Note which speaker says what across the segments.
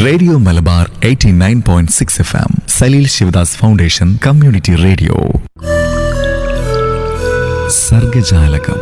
Speaker 1: radio Malabar 89.6 F M Saleel Sivadas foundation community radio Sargajalakam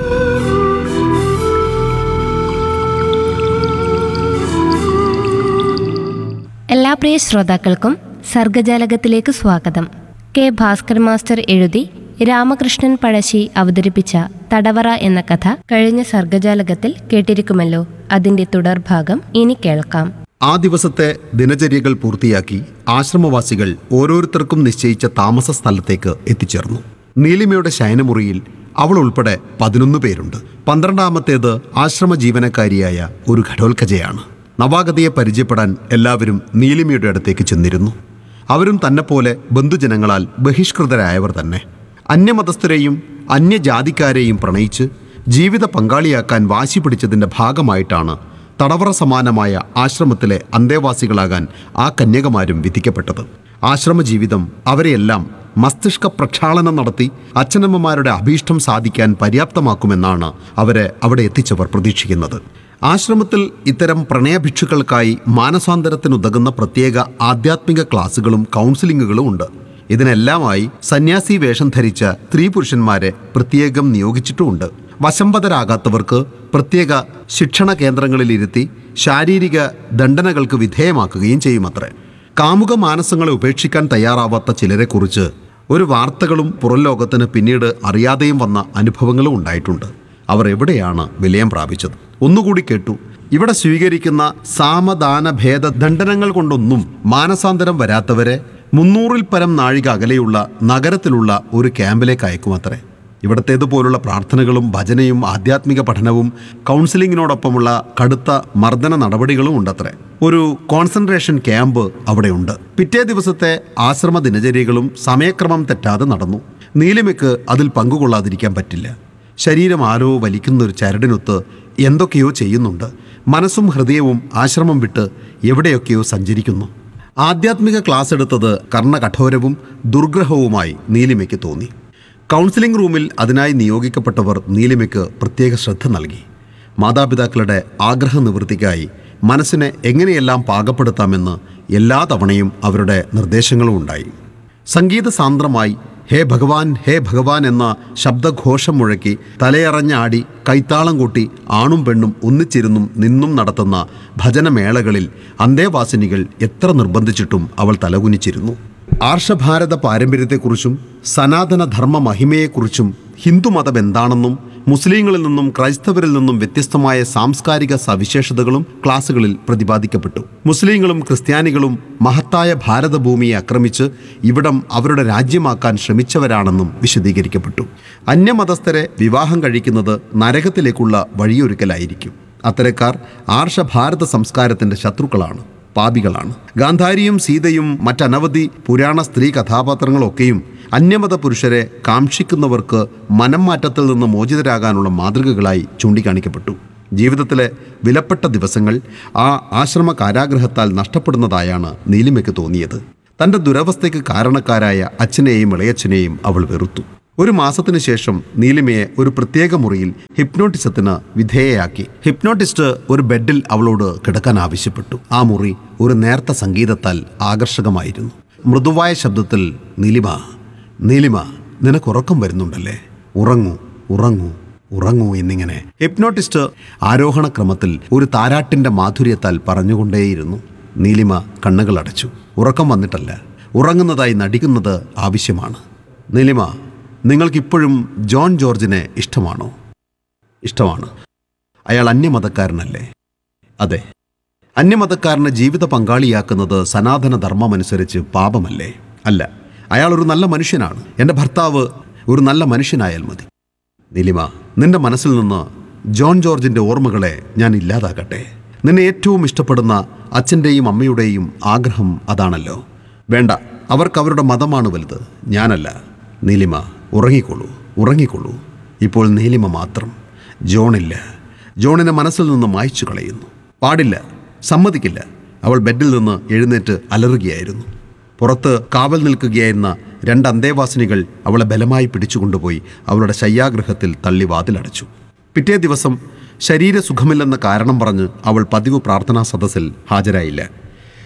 Speaker 2: എല്ലാ പ്രിയ ശ്രോതാക്കൾക്കും സർഗജാലകത്തിലേക്ക് സ്വാഗതം കെ ഭാസ്കർ മാസ്റ്റർ എഴുതി രാമകൃഷ്ണൻ പഴശ്ശി അവതരിപ്പിച്ച തടവറ എന്ന കഥ കഴിഞ്ഞ സർഗജാലകത്തിൽ കേട്ടിരിക്കുമല്ലോ അതിന്റെ തുടർഭാഗം ഇനി കേൾക്കാം
Speaker 3: ആ ദിവസത്തെ ദിനചര്യകൾ പൂർത്തിയാക്കി ആശ്രമവാസികൾ ഓരോരുത്തർക്കും നിശ്ചയിച്ച താമസ സ്ഥലത്തേക്ക് എത്തിച്ചേർന്നു നീലിമയുടെ ശയനമുറിയിൽ അവൾ ഉൾപ്പെടെ പതിനൊന്ന് പേരുണ്ട് പന്ത്രണ്ടാമത്തേത് ആശ്രമ ജീവനക്കാരിയായ ഒരു ഘടോൽക്കജയാണ് നവാഗതയെ പരിചയപ്പെടാൻ എല്ലാവരും നീലിമയുടെ അടുത്തേക്ക് ചെന്നിരുന്നു അവരും തന്നെപ്പോലെ ബന്ധുജനങ്ങളാൽ ബഹിഷ്കൃതരായവർ തന്നെ അന്യമതസ്ഥരെയും അന്യജാതിക്കാരെയും പ്രണയിച്ച് ജീവിത പങ്കാളിയാക്കാൻ വാശി പിടിച്ചതിൻ്റെ ഭാഗമായിട്ടാണ് തടവറ സമാനമായ ആശ്രമത്തിലെ അന്തേവാസികളാകാൻ ആ കന്യകമാരും വിധിക്കപ്പെട്ടത് ആശ്രമ ജീവിതം അവരെയെല്ലാം മസ്തിഷ്ക പ്രക്ഷാളനം നടത്തി അച്ഛനമ്മമാരുടെ അഭീഷ്ടം സാധിക്കാൻ പര്യാപ്തമാക്കുമെന്നാണ് അവരെ അവിടെ എത്തിച്ചവർ പ്രതീക്ഷിക്കുന്നത് ആശ്രമത്തിൽ ഇത്തരം പ്രണയഭിക്ഷുക്കൾക്കായി മാനസാന്തരത്തിനുതകുന്ന പ്രത്യേക ആധ്യാത്മിക ക്ലാസുകളും കൗൺസിലിങ്ങുകളും ഉണ്ട് ഇതിനെല്ലാമായി സന്യാസി വേഷം ധരിച്ച സ്ത്രീ പുരുഷന്മാരെ പ്രത്യേകം നിയോഗിച്ചിട്ടുമുണ്ട് വശംവതരാകാത്തവർക്ക് പ്രത്യേക ശിക്ഷണ കേന്ദ്രങ്ങളിലിരുത്തി ശാരീരിക ദണ്ഡനകൾക്ക് വിധേയമാക്കുകയും ചെയ്യുമത്രേ കാമുക മാനസങ്ങളെ ഉപേക്ഷിക്കാൻ തയ്യാറാവാത്ത ചിലരെക്കുറിച്ച് ഒരു വാർത്തകളും പുറം ലോകത്തിന് പിന്നീട് അറിയാതെയും വന്ന അനുഭവങ്ങളും ഉണ്ടായിട്ടുണ്ട് അവർ എവിടെയാണ് വിലയം പ്രാപിച്ചത് ഒന്നുകൂടി കേട്ടു ഇവിടെ സ്വീകരിക്കുന്ന സാമദാന ഭേദ ദണ്ഡനങ്ങൾ കൊണ്ടൊന്നും മാനസാന്തരം വരാത്തവരെ മുന്നൂറിൽ പരം നാഴിക അകലെയുള്ള നഗരത്തിലുള്ള ഒരു ക്യാമ്പിലേക്ക് അയക്കുമത്രേ ഇവിടത്തേതുപോലുള്ള പ്രാർത്ഥനകളും ഭജനയും ആധ്യാത്മിക പഠനവും കൗൺസിലിങ്ങിനോടൊപ്പമുള്ള കടുത്ത മർദ്ദന നടപടികളും ഉണ്ടത്രേ ഒരു കോൺസെൻട്രേഷൻ ക്യാമ്പ് അവിടെയുണ്ട് പിറ്റേ ദിവസത്തെ ആശ്രമ ദിനചര്യകളും സമയക്രമം തെറ്റാതെ നടന്നു നീലിമയ്ക്ക് അതിൽ പങ്കുകൊള്ളാതിരിക്കാൻ പറ്റില്ല ശരീരം ആരോ വലിക്കുന്ന ഒരു ചരടിനൊത്ത് എന്തൊക്കെയോ ചെയ്യുന്നുണ്ട് മനസ്സും ഹൃദയവും ആശ്രമം വിട്ട് എവിടെയൊക്കെയോ സഞ്ചരിക്കുന്നു ആധ്യാത്മിക ക്ലാസ് എടുത്തത് കർണകഠോരവും ദുർഗ്രഹവുമായി നീലിമയ്ക്ക് തോന്നി കൗൺസിലിംഗ് റൂമിൽ അതിനായി നിയോഗിക്കപ്പെട്ടവർ നീലിമയ്ക്ക് പ്രത്യേക ശ്രദ്ധ നൽകി മാതാപിതാക്കളുടെ ആഗ്രഹ നിവൃത്തിക്കായി മനസ്സിനെ എങ്ങനെയെല്ലാം പാകപ്പെടുത്താമെന്ന് എല്ലാ തവണയും അവരുടെ നിർദ്ദേശങ്ങളും ഉണ്ടായി സംഗീത സാന്ദ്രമായി ഹേ ഭഗവാൻ ഹേ ഭഗവാൻ എന്ന ശബ്ദഘോഷം മുഴക്കി തലയറഞ്ഞാടി കൈത്താളം കൂട്ടി ആണും പെണ്ണും ഒന്നിച്ചിരുന്നും നിന്നും നടത്തുന്ന ഭജനമേളകളിൽ അന്തേവാസിനികൾ എത്ര നിർബന്ധിച്ചിട്ടും അവൾ തലകുനിച്ചിരുന്നു ആർഷഭാരത പാരമ്പര്യത്തെക്കുറിച്ചും സനാതന ധർമ്മ മഹിമയെക്കുറിച്ചും ഹിന്ദുമതം എന്താണെന്നും മുസ്ലിങ്ങളിൽ നിന്നും ക്രൈസ്തവരിൽ നിന്നും വ്യത്യസ്തമായ സാംസ്കാരിക സവിശേഷതകളും ക്ലാസുകളിൽ പ്രതിപാദിക്കപ്പെട്ടു മുസ്ലിങ്ങളും ക്രിസ്ത്യാനികളും മഹത്തായ ഭാരതഭൂമിയെ ആക്രമിച്ച് ഇവിടം അവരുടെ രാജ്യമാക്കാൻ ശ്രമിച്ചവരാണെന്നും വിശദീകരിക്കപ്പെട്ടു അന്യമതസ്ഥരെ വിവാഹം കഴിക്കുന്നത് നരകത്തിലേക്കുള്ള വഴിയൊരുക്കലായിരിക്കും അത്തരക്കാർ ആർഷഭാരത സംസ്കാരത്തിന്റെ ശത്രുക്കളാണ് പാപികളാണ് ഗാന്ധാരിയും സീതയും മറ്റനവധി പുരാണ സ്ത്രീ കഥാപാത്രങ്ങളൊക്കെയും അന്യമത പുരുഷരെ കാക്ഷിക്കുന്നവർക്ക് മനം മാറ്റത്തിൽ നിന്ന് മോചിതരാകാനുള്ള മാതൃകകളായി ചൂണ്ടിക്കാണിക്കപ്പെട്ടു ജീവിതത്തിലെ വിലപ്പെട്ട ദിവസങ്ങൾ ആ ആശ്രമ കാരാഗ്രഹത്താൽ നഷ്ടപ്പെടുന്നതായാണ് നീലിമയ്ക്ക് തോന്നിയത് തൻ്റെ ദുരവസ്ഥയ്ക്ക് കാരണക്കാരായ അച്ഛനെയും ഇളയച്ഛനെയും അവൾ വെറുത്തു ഒരു മാസത്തിനു ശേഷം നീലിമയെ ഒരു പ്രത്യേക മുറിയിൽ ഹിപ്നോട്ടിസത്തിന് വിധേയയാക്കി ഹിപ്നോട്ടിസ്റ്റ് ഒരു ബെഡിൽ അവളോട് കിടക്കാൻ ആവശ്യപ്പെട്ടു ആ മുറി ഒരു നേർത്ത സംഗീതത്താൽ ആകർഷകമായിരുന്നു മൃദുവായ ശബ്ദത്തിൽ നീലിമ നീലിമ നിനക്ക് ഉറക്കം വരുന്നുണ്ടല്ലേ ഉറങ്ങൂ ഉറങ്ങൂ ഉറങ്ങൂ എന്നിങ്ങനെ ഹിപ്നോട്ടിസ്റ്റ് ആരോഹണ ക്രമത്തിൽ ഒരു താരാട്ടിന്റെ മാധുര്യത്താൽ പറഞ്ഞുകൊണ്ടേയിരുന്നു നീലിമ കണ്ണുകൾ അടച്ചു ഉറക്കം വന്നിട്ടല്ല ഉറങ്ങുന്നതായി നടിക്കുന്നത് ആവശ്യമാണ് നീലിമ നിങ്ങൾക്കിപ്പോഴും ജോൺ ജോർജിനെ ഇഷ്ടമാണോ ഇഷ്ടമാണ് അയാൾ അന്യമതക്കാരനല്ലേ അതെ അന്യമതക്കാരനെ ജീവിത പങ്കാളിയാക്കുന്നത് സനാതന ധർമ്മമനുസരിച്ച് പാപമല്ലേ അല്ല അയാൾ ഒരു നല്ല മനുഷ്യനാണ് എൻ്റെ ഭർത്താവ് ഒരു നല്ല മനുഷ്യനായാൽ മതി നീലിമ നിന്റെ മനസ്സിൽ നിന്ന് ജോൺ ജോർജിൻ്റെ ഓർമ്മകളെ ഞാൻ ഇല്ലാതാക്കട്ടെ നിന്നെ ഏറ്റവും ഇഷ്ടപ്പെടുന്ന അച്ഛൻ്റെയും അമ്മയുടെയും ആഗ്രഹം അതാണല്ലോ വേണ്ട അവർക്ക് അവരുടെ മതമാണ് വലുത് ഞാനല്ല നീലിമ ഉറങ്ങിക്കൊള്ളൂ ഉറങ്ങിക്കൊള്ളൂ ഇപ്പോൾ നീലിമ മാത്രം ജോണില്ല ജോണിനെ മനസ്സിൽ നിന്ന് മായ്ച്ചു കളയുന്നു പാടില്ല സമ്മതിക്കില്ല അവൾ ബെഡിൽ നിന്ന് എഴുന്നേറ്റ് അലറുകയായിരുന്നു പുറത്ത് കാവൽ നിൽക്കുകയായിരുന്ന രണ്ട് അന്തേവാസിനികൾ അവളെ ബലമായി പിടിച്ചുകൊണ്ടുപോയി അവളുടെ ശയ്യാഗൃഹത്തിൽ തള്ളി വാതിലടച്ചു പിറ്റേ ദിവസം ശരീരസുഖമില്ലെന്ന കാരണം പറഞ്ഞ് അവൾ പതിവ് പ്രാർത്ഥനാ സദസ്സിൽ ഹാജരായില്ല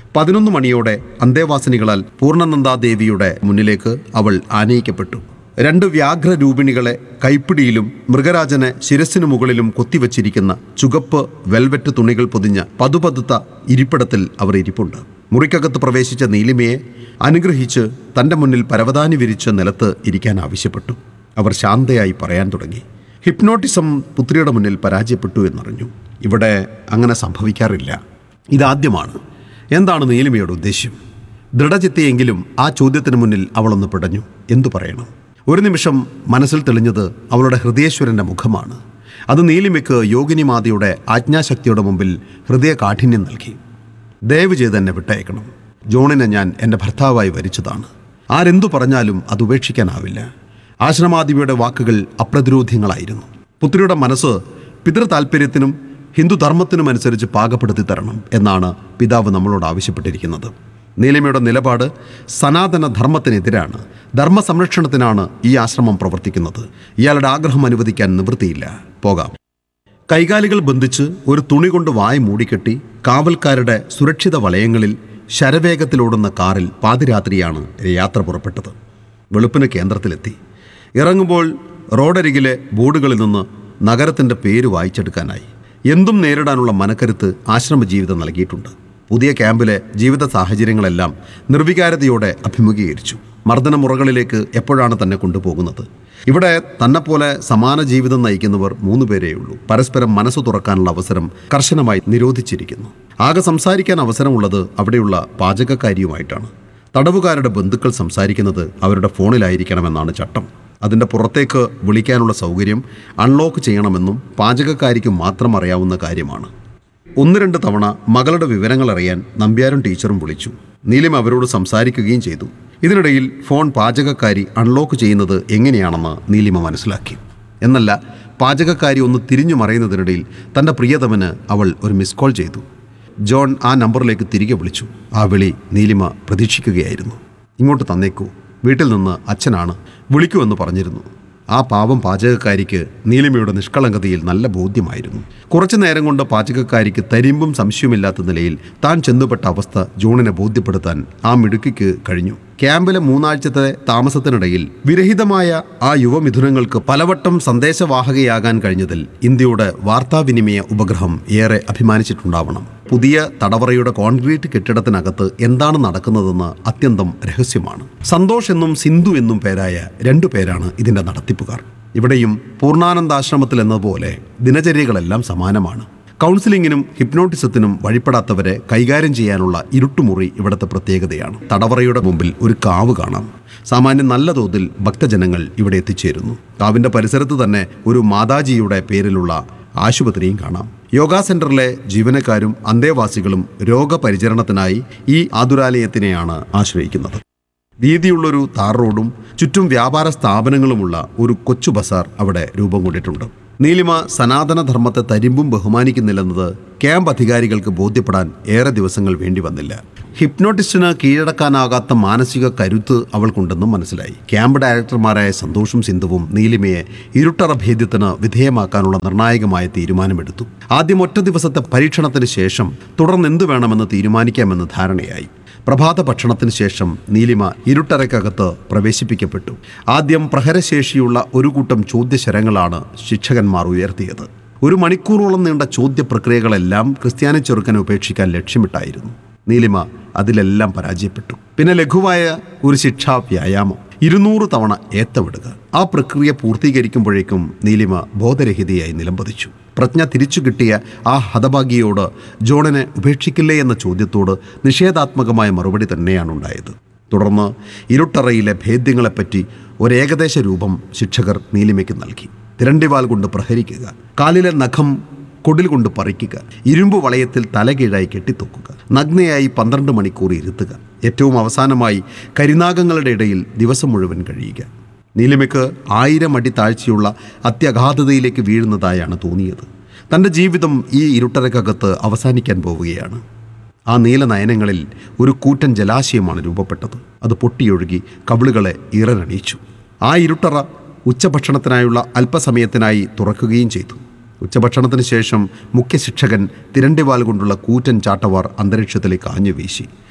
Speaker 3: പതിനൊന്ന് മണിയോടെ അന്തേവാസിനികളാൽ പൂർണ്ണനന്ദാദേവിയുടെ മുന്നിലേക്ക് അവൾ ആനയിക്കപ്പെട്ടു രണ്ട് വ്യാഘ്രരൂപിണികളെ കൈപ്പിടിയിലും മൃഗരാജനെ ശിരസിനു മുകളിലും കൊത്തിവച്ചിരിക്കുന്ന ചുകപ്പ് വെൽവെറ്റ് തുണികൾ പൊതിഞ്ഞ പതുപതുത്ത ഇരിപ്പിടത്തിൽ അവർ ഇരിപ്പുണ്ട് മുറിക്കകത്ത് പ്രവേശിച്ച നീലിമയെ അനുഗ്രഹിച്ച് തൻ്റെ മുന്നിൽ പരവതാനി വിരിച്ച് നിലത്ത് ഇരിക്കാൻ ആവശ്യപ്പെട്ടു അവർ ശാന്തയായി പറയാൻ തുടങ്ങി ഹിപ്നോട്ടിസം പുത്രിയുടെ മുന്നിൽ പരാജയപ്പെട്ടു എന്നറിഞ്ഞു ഇവിടെ അങ്ങനെ സംഭവിക്കാറില്ല ഇതാദ്യമാണ് എന്താണ് നീലിമയുടെ ഉദ്ദേശ്യം ദൃഢചിത്തയെങ്കിലും ആ ചോദ്യത്തിന് മുന്നിൽ അവളൊന്ന് പിടഞ്ഞു എന്തു പറയണം ഒരു നിമിഷം മനസ്സിൽ തെളിഞ്ഞത് അവളുടെ ഹൃദയേശ്വരൻ്റെ മുഖമാണ് അത് നീലിമയ്ക്ക് യോഗിനിമാതയുടെ ആജ്ഞാശക്തിയുടെ മുമ്പിൽ ഹൃദയ കാഠിന്യം നൽകി ദയവ് ചെയ്ത് എന്നെ വിട്ടയക്കണം ജോണിനെ ഞാൻ എൻ്റെ ഭർത്താവായി വരിച്ചതാണ് ആരെന്തു പറഞ്ഞാലും അത് ഉപേക്ഷിക്കാനാവില്ല ആശ്രമാദിവിയുടെ വാക്കുകൾ അപ്രതിരോധ്യങ്ങളായിരുന്നു പുത്രിയുടെ മനസ്സ് പിതൃതാൽപര്യത്തിനും ഹിന്ദുധർമ്മത്തിനും അനുസരിച്ച് പാകപ്പെടുത്തി തരണം എന്നാണ് പിതാവ് നമ്മളോട് ആവശ്യപ്പെട്ടിരിക്കുന്നത് നീലിമയുടെ നിലപാട് സനാതന ധർമ്മത്തിനെതിരാണ് ധർമ്മ സംരക്ഷണത്തിനാണ് ഈ ആശ്രമം പ്രവർത്തിക്കുന്നത് ഇയാളുടെ ആഗ്രഹം അനുവദിക്കാൻ നിവൃത്തിയില്ല പോകാം കൈകാലുകൾ ബന്ധിച്ച് ഒരു തുണി കൊണ്ട് വായ മൂടിക്കെട്ടി കാവൽക്കാരുടെ സുരക്ഷിത വലയങ്ങളിൽ ശരവേഗത്തിലോടുന്ന കാറിൽ പാതിരാത്രിയാണ് യാത്ര പുറപ്പെട്ടത് വെളുപ്പിന് കേന്ദ്രത്തിലെത്തി ഇറങ്ങുമ്പോൾ റോഡരികിലെ ബോർഡുകളിൽ നിന്ന് നഗരത്തിൻ്റെ പേര് വായിച്ചെടുക്കാനായി എന്തും നേരിടാനുള്ള മനക്കരുത്ത് ആശ്രമ ജീവിതം നൽകിയിട്ടുണ്ട് പുതിയ ക്യാമ്പിലെ ജീവിത സാഹചര്യങ്ങളെല്ലാം നിർവികാരതയോടെ അഭിമുഖീകരിച്ചു മർദ്ദനമുറകളിലേക്ക് എപ്പോഴാണ് തന്നെ കൊണ്ടുപോകുന്നത് ഇവിടെ തന്നെപ്പോലെ സമാന ജീവിതം നയിക്കുന്നവർ മൂന്ന് പേരേയുള്ളൂ പരസ്പരം മനസ്സ് തുറക്കാനുള്ള അവസരം കർശനമായി നിരോധിച്ചിരിക്കുന്നു ആകെ സംസാരിക്കാൻ അവസരമുള്ളത് അവിടെയുള്ള പാചകക്കാരിയുമായിട്ടാണ് തടവുകാരുടെ ബന്ധുക്കൾ സംസാരിക്കുന്നത് അവരുടെ ഫോണിലായിരിക്കണമെന്നാണ് ചട്ടം അതിൻ്റെ പുറത്തേക്ക് വിളിക്കാനുള്ള സൗകര്യം അൺലോക്ക് ചെയ്യണമെന്നും പാചകക്കാരിക്ക് മാത്രം അറിയാവുന്ന കാര്യമാണ് ഒന്ന് രണ്ട് തവണ മകളുടെ വിവരങ്ങൾ അറിയാൻ നമ്പ്യാരും ടീച്ചറും വിളിച്ചു നീലിം അവരോട് സംസാരിക്കുകയും ചെയ്തു ഇതിനിടയിൽ ഫോൺ പാചകക്കാരി അൺലോക്ക് ചെയ്യുന്നത് എങ്ങനെയാണെന്ന് നീലിമ മനസ്സിലാക്കി എന്നല്ല പാചകക്കാരി ഒന്ന് തിരിഞ്ഞു മറയുന്നതിനിടയിൽ തൻ്റെ പ്രിയതമന് അവൾ ഒരു മിസ് കോൾ ചെയ്തു ജോൺ ആ നമ്പറിലേക്ക് തിരികെ വിളിച്ചു ആ വിളി നീലിമ പ്രതീക്ഷിക്കുകയായിരുന്നു ഇങ്ങോട്ട് തന്നേക്കൂ വീട്ടിൽ നിന്ന് അച്ഛനാണ് വിളിക്കുമെന്ന് പറഞ്ഞിരുന്നു ആ പാവം പാചകക്കാരിക്ക് നീലിമയുടെ നിഷ്കളങ്കതയിൽ നല്ല ബോധ്യമായിരുന്നു കുറച്ചു നേരം കൊണ്ട് പാചകക്കാരിക്ക് തരിമ്പും സംശയമില്ലാത്ത നിലയിൽ താൻ ചെന്നുപെട്ട അവസ്ഥ ജോണിനെ ബോധ്യപ്പെടുത്താൻ ആ മിടുക്കിക്ക് കഴിഞ്ഞു ക്യാമ്പിലെ മൂന്നാഴ്ചത്തെ താമസത്തിനിടയിൽ വിരഹിതമായ ആ യുവമിഥുനങ്ങൾക്ക് പലവട്ടം സന്ദേശവാഹകയാകാൻ കഴിഞ്ഞതിൽ ഇന്ത്യയുടെ വാർത്താവിനിമയ ഉപഗ്രഹം ഏറെ അഭിമാനിച്ചിട്ടുണ്ടാവണം പുതിയ തടവറയുടെ കോൺക്രീറ്റ് കെട്ടിടത്തിനകത്ത് എന്താണ് നടക്കുന്നതെന്ന് അത്യന്തം രഹസ്യമാണ് സന്തോഷ് എന്നും സിന്ധു എന്നും പേരായ രണ്ടു പേരാണ് ഇതിന്റെ നടത്തിപ്പുകാർ ഇവിടെയും പൂർണ്ണാനന്ദാശ്രമത്തിൽ എന്നതുപോലെ ദിനചര്യകളെല്ലാം സമാനമാണ് കൗൺസിലിങ്ങിനും ഹിപ്നോട്ടിസത്തിനും വഴിപ്പെടാത്തവരെ കൈകാര്യം ചെയ്യാനുള്ള ഇരുട്ടുമുറി ഇവിടുത്തെ പ്രത്യേകതയാണ് തടവറയുടെ മുമ്പിൽ ഒരു കാവ് കാണാം സാമാന്യം നല്ല തോതിൽ ഭക്തജനങ്ങൾ ഇവിടെ എത്തിച്ചേരുന്നു കാവിന്റെ പരിസരത്ത് തന്നെ ഒരു മാതാജിയുടെ പേരിലുള്ള ആശുപത്രിയും കാണാം യോഗ സെന്ററിലെ ജീവനക്കാരും അന്തേവാസികളും രോഗപരിചരണത്തിനായി ഈ ആതുരാലയത്തിനെയാണ് ആശ്രയിക്കുന്നത് വീതിയുള്ളൊരു താർ റോഡും ചുറ്റും വ്യാപാര സ്ഥാപനങ്ങളുമുള്ള ഒരു കൊച്ചു ബസാർ അവിടെ രൂപം കൊണ്ടിട്ടുണ്ട് നീലിമ സനാതനധർമ്മത്തെ തരിമ്പും ബഹുമാനിക്കുന്നില്ലെന്നത് ക്യാമ്പ് അധികാരികൾക്ക് ബോധ്യപ്പെടാൻ ഏറെ ദിവസങ്ങൾ വേണ്ടി വന്നില്ല ഹിപ്നോട്ടിസ്റ്റിന് കീഴടക്കാനാകാത്ത മാനസിക കരുത്ത് അവൾക്കുണ്ടെന്നും മനസ്സിലായി ക്യാമ്പ് ഡയറക്ടർമാരായ സന്തോഷും സിന്ധുവും നീലിമയെ ഇരുട്ടറ ഭേദ്യത്തിന് വിധേയമാക്കാനുള്ള നിർണായകമായ തീരുമാനമെടുത്തു ആദ്യം ഒറ്റ ദിവസത്തെ പരീക്ഷണത്തിന് ശേഷം തുടർന്ന് എന്തു വേണമെന്ന് തീരുമാനിക്കാമെന്ന് ധാരണയായി പ്രഭാത ഭക്ഷണത്തിന് ശേഷം നീലിമ ഇരുട്ടറയ്ക്കകത്ത് പ്രവേശിപ്പിക്കപ്പെട്ടു ആദ്യം പ്രഹരശേഷിയുള്ള ഒരു കൂട്ടം ചോദ്യശരങ്ങളാണ് ശിക്ഷകന്മാർ ഉയർത്തിയത് ഒരു മണിക്കൂറോളം നീണ്ട ചോദ്യ പ്രക്രിയകളെല്ലാം ക്രിസ്ത്യാനി ചെറുക്കനെ ഉപേക്ഷിക്കാൻ ലക്ഷ്യമിട്ടായിരുന്നു നീലിമ അതിലെല്ലാം പരാജയപ്പെട്ടു പിന്നെ ലഘുവായ ഒരു ശിക്ഷാ വ്യായാമം ഇരുന്നൂറ് തവണ ഏത്തവിടുക ആ പ്രക്രിയ പൂർത്തീകരിക്കുമ്പോഴേക്കും നീലിമ ബോധരഹിതയായി നിലംപതിച്ചു പ്രജ്ഞ തിരിച്ചു കിട്ടിയ ആ ഹതഭാഗ്യയോട് ജോണിനെ ഉപേക്ഷിക്കില്ലേ എന്ന ചോദ്യത്തോട് നിഷേധാത്മകമായ മറുപടി തന്നെയാണ് ഉണ്ടായത് തുടർന്ന് ഇരുട്ടറയിലെ ഭേദ്യങ്ങളെപ്പറ്റി ഒരു ഏകദേശ രൂപം ശിക്ഷകർ നീലിമയ്ക്ക് നൽകി തിരണ്ടിവാൽ കൊണ്ട് പ്രഹരിക്കുക കാലിലെ നഖം കൊടിൽ കൊണ്ട് പറിക്കുക ഇരുമ്പ് വളയത്തിൽ തലകീഴായി കെട്ടിത്തൂക്കുക നഗ്നയായി പന്ത്രണ്ട് മണിക്കൂർ ഇരുത്തുക ഏറ്റവും അവസാനമായി കരിനാഗങ്ങളുടെ ഇടയിൽ ദിവസം മുഴുവൻ കഴിയുക നീലിമയ്ക്ക് ആയിരം അടി താഴ്ചയുള്ള അത്യഗാധതയിലേക്ക് വീഴുന്നതായാണ് തോന്നിയത് തൻ്റെ ജീവിതം ഈ ഇരുട്ടരക്കകത്ത് അവസാനിക്കാൻ പോവുകയാണ് ആ നീല നയനങ്ങളിൽ ഒരു കൂറ്റൻ ജലാശയമാണ് രൂപപ്പെട്ടത് അത് പൊട്ടിയൊഴുകി കവിളുകളെ ഇറനണിയിച്ചു ആ ഇരുട്ടറ ഉച്ചഭക്ഷണത്തിനായുള്ള അല്പസമയത്തിനായി തുറക്കുകയും ചെയ്തു ഉച്ചഭക്ഷണത്തിന് ശേഷം മുഖ്യ ശിക്ഷകൻ തിരണ്ടിവാൽ കൊണ്ടുള്ള കൂറ്റൻ ചാട്ടവാർ അന്തരീക്ഷത്തിലേക്ക് ആഞ്ഞു വീശി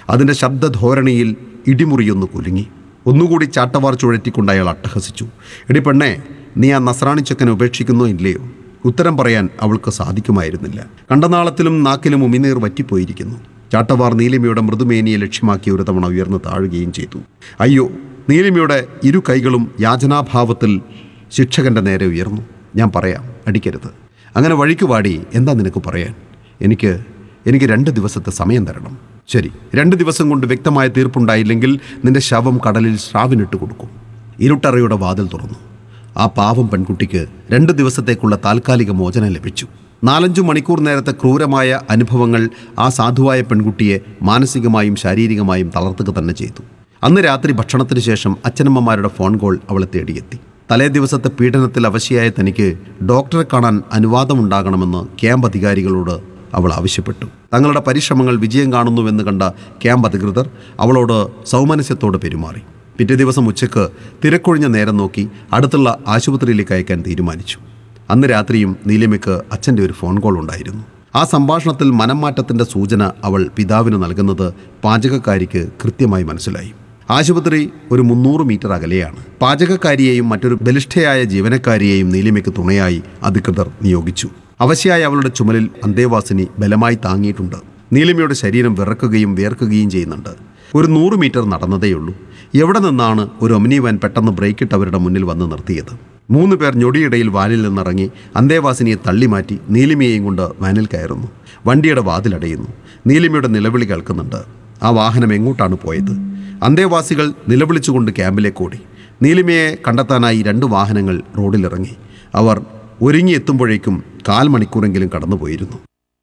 Speaker 3: അതിൻ്റെ ശബ്ദധോരണിയിൽ ഇടിമുറിയൊന്ന് കുലുങ്ങി ഒന്നുകൂടി ചാട്ടവാർ ചുഴറ്റിക്കൊണ്ട് അയാൾ അട്ടഹസിച്ചു എടി പെണ്ണേ നീ ആ നസ്രാണി ചെക്കനെ ഉപേക്ഷിക്കുന്നോ ഇല്ലയോ ഉത്തരം പറയാൻ അവൾക്ക് സാധിക്കുമായിരുന്നില്ല കണ്ടനാളത്തിലും നാക്കിലും ഉമിനീർ വറ്റിപ്പോയിരിക്കുന്നു ചാട്ടവാർ നീലിമയുടെ മൃദുമേനിയെ ലക്ഷ്യമാക്കി ഒരു തവണ ഉയർന്നു താഴുകയും ചെയ്തു അയ്യോ നീലിമയുടെ ഇരു കൈകളും യാചനാഭാവത്തിൽ ശിക്ഷകന്റെ നേരെ ഉയർന്നു ഞാൻ പറയാം അടിക്കരുത് അങ്ങനെ വഴിക്ക് വാടി എന്താ നിനക്ക് പറയാൻ എനിക്ക് എനിക്ക് രണ്ട് ദിവസത്തെ സമയം തരണം ശരി രണ്ട് ദിവസം കൊണ്ട് വ്യക്തമായ തീർപ്പുണ്ടായില്ലെങ്കിൽ നിന്റെ ശവം കടലിൽ ശ്രാവിനിട്ട് കൊടുക്കും ഇരുട്ടറയുടെ വാതിൽ തുറന്നു ആ പാവം പെൺകുട്ടിക്ക് രണ്ട് ദിവസത്തേക്കുള്ള താൽക്കാലിക മോചനം ലഭിച്ചു നാലഞ്ചു മണിക്കൂർ നേരത്തെ ക്രൂരമായ അനുഭവങ്ങൾ ആ സാധുവായ പെൺകുട്ടിയെ മാനസികമായും ശാരീരികമായും തളർത്തുക തന്നെ ചെയ്തു അന്ന് രാത്രി ഭക്ഷണത്തിന് ശേഷം അച്ഛനമ്മമാരുടെ ഫോൺ കോൾ അവളെ തേടിയെത്തി തലേ ദിവസത്തെ പീഡനത്തിൽ അവശയായ തനിക്ക് ഡോക്ടറെ കാണാൻ അനുവാദമുണ്ടാകണമെന്ന് ക്യാമ്പ് അധികാരികളോട് അവൾ ആവശ്യപ്പെട്ടു തങ്ങളുടെ പരിശ്രമങ്ങൾ വിജയം കാണുന്നുവെന്ന് കണ്ട ക്യാമ്പ് അധികൃതർ അവളോട് സൗമനസ്യത്തോട് പെരുമാറി പിറ്റേ ദിവസം ഉച്ചയ്ക്ക് തിരക്കൊഴിഞ്ഞ നേരം നോക്കി അടുത്തുള്ള ആശുപത്രിയിലേക്ക് അയക്കാൻ തീരുമാനിച്ചു അന്ന് രാത്രിയും നീലിമയ്ക്ക് അച്ഛൻ്റെ ഒരു ഫോൺ കോൾ ഉണ്ടായിരുന്നു ആ സംഭാഷണത്തിൽ മനംമാറ്റത്തിൻ്റെ സൂചന അവൾ പിതാവിന് നൽകുന്നത് പാചകക്കാരിക്ക് കൃത്യമായി മനസ്സിലായി ആശുപത്രി ഒരു മുന്നൂറ് മീറ്റർ അകലെയാണ് പാചകക്കാരിയെയും മറ്റൊരു ബലിഷ്ഠയായ ജീവനക്കാരിയെയും നീലിമയ്ക്ക് തുണയായി അധികൃതർ നിയോഗിച്ചു അവശയായ അവളുടെ ചുമലിൽ അന്തേവാസിനി ബലമായി താങ്ങിയിട്ടുണ്ട് നീലിമയുടെ ശരീരം വിറക്കുകയും വിയർക്കുകയും ചെയ്യുന്നുണ്ട് ഒരു നൂറ് മീറ്റർ നടന്നതേയുള്ളൂ എവിടെ നിന്നാണ് ഒരു ഒമിനി വാൻ പെട്ടെന്ന് ബ്രേക്കിട്ട് അവരുടെ മുന്നിൽ വന്ന് നിർത്തിയത് മൂന്ന് പേർ ഞൊടിയിടയിൽ വാനിൽ നിന്നിറങ്ങി അന്തേവാസിനിയെ തള്ളിമാറ്റി നീലിമയെയും കൊണ്ട് വാനിൽ കയറുന്നു വണ്ടിയുടെ വാതിലടയുന്നു നീലിമയുടെ നിലവിളി കേൾക്കുന്നുണ്ട് ആ വാഹനം എങ്ങോട്ടാണ് പോയത് അന്തേവാസികൾ നിലവിളിച്ചുകൊണ്ട് ക്യാമ്പിലേക്ക് ഓടി നീലിമയെ കണ്ടെത്താനായി രണ്ട് വാഹനങ്ങൾ റോഡിലിറങ്ങി അവർ ഒരുങ്ങിയെത്തുമ്പോഴേക്കും കാൽ മണിക്കൂറെങ്കിലും കടന്നുപോയിരുന്നു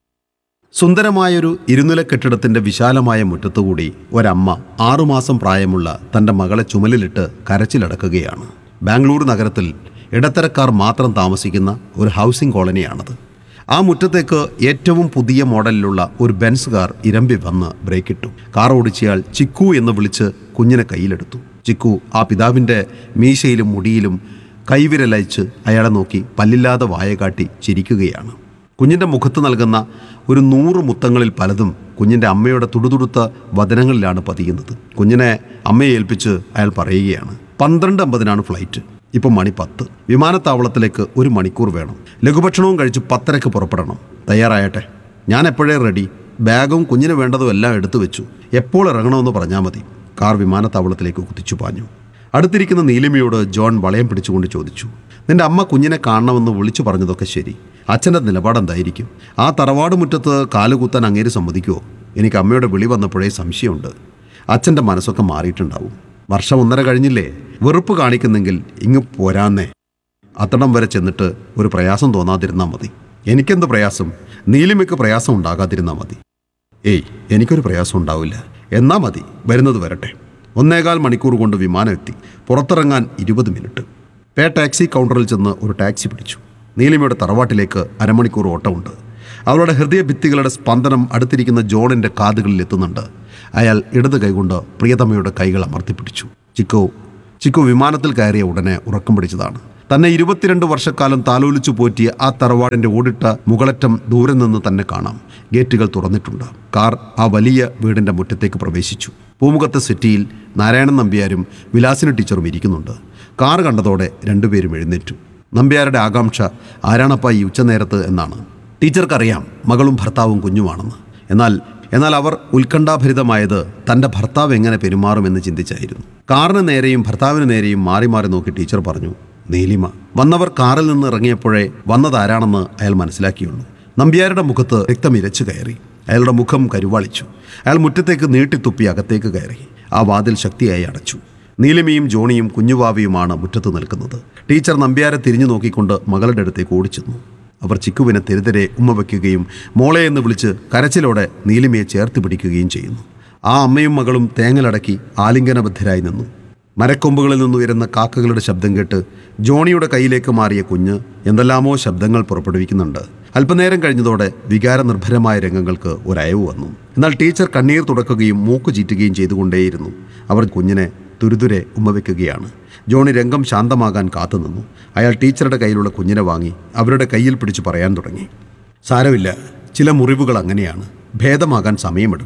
Speaker 3: സുന്ദരമായൊരു ഇരുനില കെട്ടിടത്തിന്റെ വിശാലമായ മുറ്റത്തുകൂടി ഒരമ്മ ആറുമാസം പ്രായമുള്ള തന്റെ മകളെ ചുമലിലിട്ട് കരച്ചിലടക്കുകയാണ് ബാംഗ്ലൂർ നഗരത്തിൽ ഇടത്തരക്കാർ മാത്രം താമസിക്കുന്ന ഒരു ഹൗസിംഗ് കോളനിയാണത് ആ മുറ്റത്തേക്ക് ഏറ്റവും പുതിയ മോഡലിലുള്ള ഒരു ബെൻസ് കാർ ഇരമ്പി വന്ന് ബ്രേക്കിട്ടു കാർ ഓടിച്ചയാൾ ചിക്കു എന്ന് വിളിച്ച് കുഞ്ഞിനെ കയ്യിലെടുത്തു ചിക്കു ആ പിതാവിൻ്റെ മീശയിലും മുടിയിലും കൈവിരലയച്ച് അയാളെ നോക്കി പല്ലില്ലാതെ വായ കാട്ടി ചിരിക്കുകയാണ് കുഞ്ഞിൻ്റെ മുഖത്ത് നൽകുന്ന ഒരു നൂറ് മുത്തങ്ങളിൽ പലതും കുഞ്ഞിൻ്റെ അമ്മയുടെ തുടുതുടുത്ത വദനങ്ങളിലാണ് പതിയുന്നത് കുഞ്ഞിനെ അമ്മയെ ഏൽപ്പിച്ച് അയാൾ പറയുകയാണ് പന്ത്രണ്ട് അമ്പതിനാണ് ഫ്ലൈറ്റ് ഇപ്പം മണി പത്ത് വിമാനത്താവളത്തിലേക്ക് ഒരു മണിക്കൂർ വേണം ലഘുഭക്ഷണവും കഴിച്ച് പത്തരക്ക് പുറപ്പെടണം തയ്യാറായട്ടെ ഞാൻ എപ്പോഴേ റെഡി ബാഗും കുഞ്ഞിന് വേണ്ടതും എല്ലാം എടുത്തു വെച്ചു എപ്പോൾ ഇറങ്ങണമെന്ന് പറഞ്ഞാൽ മതി കാർ വിമാനത്താവളത്തിലേക്ക് കുതിച്ചു പാഞ്ഞു അടുത്തിരിക്കുന്ന നീലിമയോട് ജോൺ വളയം പിടിച്ചുകൊണ്ട് ചോദിച്ചു നിന്റെ അമ്മ കുഞ്ഞിനെ കാണണമെന്ന് വിളിച്ചു പറഞ്ഞതൊക്കെ ശരി അച്ഛൻ്റെ നിലപാടെന്തായിരിക്കും ആ തറവാട് മുറ്റത്ത് കാലുകുത്താൻ അങ്ങേര് സമ്മതിക്കുമോ എനിക്ക് അമ്മയുടെ വിളി വന്നപ്പോഴേ സംശയമുണ്ട് അച്ഛൻ്റെ മനസ്സൊക്കെ മാറിയിട്ടുണ്ടാവും വർഷം ഒന്നര കഴിഞ്ഞില്ലേ വെറുപ്പ് കാണിക്കുന്നെങ്കിൽ ഇങ്ങ് പോരാന്നേ അത്തടം വരെ ചെന്നിട്ട് ഒരു പ്രയാസം തോന്നാതിരുന്നാൽ മതി എനിക്കെന്ത് പ്രയാസം നീലിമയ്ക്ക് പ്രയാസം ഉണ്ടാകാതിരുന്നാൽ മതി ഏയ് എനിക്കൊരു പ്രയാസം ഉണ്ടാവില്ല എന്നാ മതി വരുന്നത് വരട്ടെ ഒന്നേകാൽ മണിക്കൂർ കൊണ്ട് വിമാനം എത്തി പുറത്തിറങ്ങാൻ ഇരുപത് മിനിറ്റ് പേ ടാക്സി കൗണ്ടറിൽ ചെന്ന് ഒരു ടാക്സി പിടിച്ചു നീലിമയുടെ തറവാട്ടിലേക്ക് അരമണിക്കൂർ ഓട്ടമുണ്ട് അവളുടെ ഹൃദയഭിത്തികളുടെ സ്പന്ദനം അടുത്തിരിക്കുന്ന ജോണിൻ്റെ കാതുകളിൽ എത്തുന്നുണ്ട് അയാൾ ഇടത് കൈകൊണ്ട് പ്രിയതമയുടെ കൈകൾ അമർത്തിപ്പിടിച്ചു ചിക്കോ ചിക്കു വിമാനത്തിൽ കയറിയ ഉടനെ ഉറക്കം പിടിച്ചതാണ് തന്നെ ഇരുപത്തിരണ്ട് വർഷക്കാലം താലോലിച്ചു പോറ്റിയ ആ തറവാടിന്റെ ഓടിട്ട മുകളറ്റം ദൂരെ നിന്ന് തന്നെ കാണാം ഗേറ്റുകൾ തുറന്നിട്ടുണ്ട് കാർ ആ വലിയ വീടിന്റെ മുറ്റത്തേക്ക് പ്രവേശിച്ചു പൂമുഖത്തെ സെറ്റിയിൽ നാരായണൻ നമ്പ്യാരും വിലാസിനി ടീച്ചറും ഇരിക്കുന്നുണ്ട് കാർ കണ്ടതോടെ രണ്ടുപേരും എഴുന്നേറ്റു നമ്പ്യാരുടെ ആകാംക്ഷ ആരാണപ്പ ഈ ഉച്ചനേരത്ത് എന്നാണ് ടീച്ചർക്കറിയാം മകളും ഭർത്താവും കുഞ്ഞുമാണെന്ന് എന്നാൽ എന്നാൽ അവർ ഉത്കണ്ഠാഭരിതമായത് തൻ്റെ ഭർത്താവ് എങ്ങനെ പെരുമാറുമെന്ന് ചിന്തിച്ചായിരുന്നു കാറിന് നേരെയും ഭർത്താവിന് നേരെയും മാറി മാറി നോക്കി ടീച്ചർ പറഞ്ഞു നീലിമ വന്നവർ കാറിൽ നിന്ന് ഇറങ്ങിയപ്പോഴേ വന്നതാരാണെന്ന് അയാൾ മനസ്സിലാക്കിയുള്ളൂ നമ്പ്യാരുടെ മുഖത്ത് രക്തം ഇരച്ചു കയറി അയാളുടെ മുഖം കരുവാളിച്ചു അയാൾ മുറ്റത്തേക്ക് നീട്ടിത്തുപ്പി അകത്തേക്ക് കയറി ആ വാതിൽ ശക്തിയായി അടച്ചു നീലിമയും ജോണിയും കുഞ്ഞുവാവിയുമാണ് മുറ്റത്ത് നിൽക്കുന്നത് ടീച്ചർ നമ്പ്യാരെ തിരിഞ്ഞു നോക്കിക്കൊണ്ട് മകളുടെ അടുത്തേക്ക് ഓടിച്ചെന്നു അവർ ചിക്കുവിനെ തെരുതെരെ ഉമ്മ വയ്ക്കുകയും മോളെ എന്ന് വിളിച്ച് കരച്ചിലോടെ നീലിമയെ ചേർത്ത് പിടിക്കുകയും ചെയ്യുന്നു ആ അമ്മയും മകളും തേങ്ങലടക്കി ആലിംഗനബദ്ധരായി നിന്നു മരക്കൊമ്പുകളിൽ നിന്നുയരുന്ന കാക്കകളുടെ ശബ്ദം കേട്ട് ജോണിയുടെ കയ്യിലേക്ക് മാറിയ കുഞ്ഞ് എന്തെല്ലാമോ ശബ്ദങ്ങൾ പുറപ്പെടുവിക്കുന്നുണ്ട് അല്പനേരം കഴിഞ്ഞതോടെ വികാരനിർഭരമായ രംഗങ്ങൾക്ക് ഒരയവ് വന്നു എന്നാൽ ടീച്ചർ കണ്ണീർ തുടക്കുകയും മൂക്ക് ചീറ്റുകയും ചെയ്തുകൊണ്ടേയിരുന്നു അവർ കുഞ്ഞിനെ തുരുതുരെ ഉമ്മവെക്കുകയാണ് ജോണി രംഗം ശാന്തമാകാൻ കാത്തുനിന്നു അയാൾ ടീച്ചറുടെ കയ്യിലുള്ള കുഞ്ഞിനെ വാങ്ങി അവരുടെ കയ്യിൽ പിടിച്ച് പറയാൻ തുടങ്ങി സാരമില്ല ചില മുറിവുകൾ അങ്ങനെയാണ് ഭേദമാകാൻ സമയമെടുക്കും